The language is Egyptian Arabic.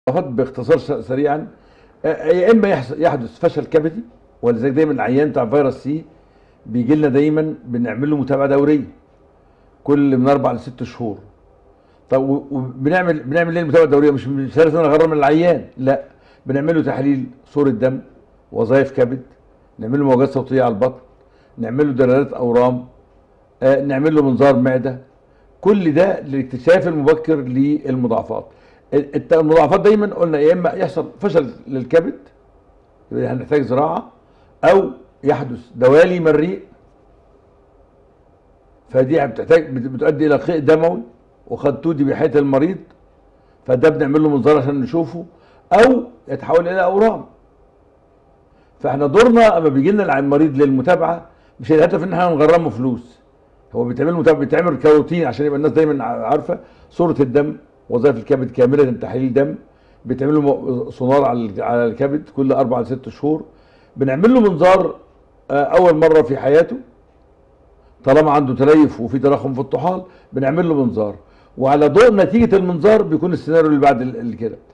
المضاعفات باختصار س- سريعا آه، يا اما يحص- يحدث فشل كبدي ولذلك دايما العيان بتاع فيروس سي بيجي لنا دايما بنعمل له متابعه دوريه كل من اربع لست شهور طب و- وبنعمل بنعمل ليه المتابعه الدوريه مش مش لازم نغرر من العيان لا بنعمل له تحليل صوره دم وظائف كبد نعمل له موجات صوتيه على البطن نعمل له دلالات اورام آه، نعمل له منظار معده كل ده للاكتشاف المبكر للمضاعفات الت- المضاعفات دايما قلنا يا اما يحصل فشل للكبد يبقى هنحتاج زراعه او يحدث دوالي مريء فدي بتحتاج بت- بتؤدي الى قيء دموي وخدتودي بحياه المريض فده بنعمل له منظار عشان نشوفه او يتحول الى اورام فاحنا دورنا اما بيجي لنا المريض للمتابعه مش الهدف ان احنا نغرمه فلوس هو بيتعمل متابعه بيتعمل كروتين عشان يبقى الناس دايما عارفه صوره الدم وظائف الكبد كامله تحليل دم بيتعمل له م- سونار على ال- على الكبد كل اربع لست شهور بنعمل له منظار آه، اول مره في حياته طالما عنده تليف وفي تراخم في الطحال بنعمل له منظار وعلى ضوء نتيجه المنظار بيكون السيناريو اللي بعد ال- اللي كده